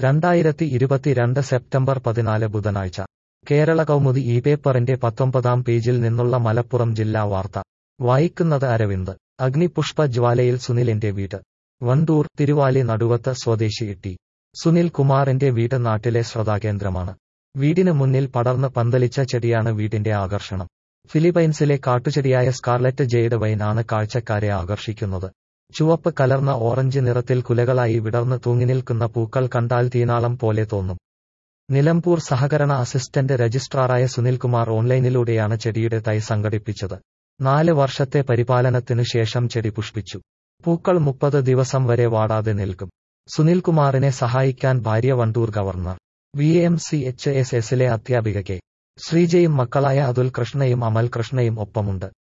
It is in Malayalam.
രണ്ടായിരത്തി ഇരുപത്തിരണ്ട് സെപ്റ്റംബർ പതിനാല് ബുധനാഴ്ച കേരള കൗമുദി ഈ പേപ്പറിന്റെ പത്തൊമ്പതാം പേജിൽ നിന്നുള്ള മലപ്പുറം ജില്ലാ വാർത്ത വായിക്കുന്നത് അരവിന്ദ് അഗ്നിപുഷ്പ ജ്വാലയിൽ സുനിലിന്റെ വീട് വണ്ടൂർ തിരുവാലി നടുവത്ത് സ്വദേശി ടി സുനിൽ കുമാറിന്റെ വീട് നാട്ടിലെ ശ്രദ്ധാകേന്ദ്രമാണ് വീടിന് മുന്നിൽ പടർന്ന് പന്തലിച്ച ചെടിയാണ് വീടിന്റെ ആകർഷണം ഫിലിപ്പൈൻസിലെ കാട്ടുചെടിയായ സ്കാർലറ്റ് ജെയ്ഡ് വൈൻ ആണ് കാഴ്ചക്കാരെ ആകർഷിക്കുന്നത് ചുവപ്പ് കലർന്ന ഓറഞ്ച് നിറത്തിൽ കുലകളായി വിടർന്ന് തൂങ്ങിനിൽക്കുന്ന പൂക്കൾ കണ്ടാൽ തീനാളം പോലെ തോന്നും നിലമ്പൂർ സഹകരണ അസിസ്റ്റന്റ് രജിസ്ട്രാറായ സുനിൽകുമാർ ഓൺലൈനിലൂടെയാണ് ചെടിയുടെ തൈ സംഘടിപ്പിച്ചത് നാല് വർഷത്തെ പരിപാലനത്തിനു ശേഷം ചെടി പുഷ്പിച്ചു പൂക്കൾ മുപ്പത് ദിവസം വരെ വാടാതെ നിൽക്കും സുനിൽകുമാറിനെ സഹായിക്കാൻ ഭാര്യ Wandoor governor V M C H S എസിലെ അധ്യാപിക കെ ശ്രീജയും മക്കളായ അതുൽ കൃഷ്ണയും അമൽ കൃഷ്ണയും ഒപ്പമുണ്ട്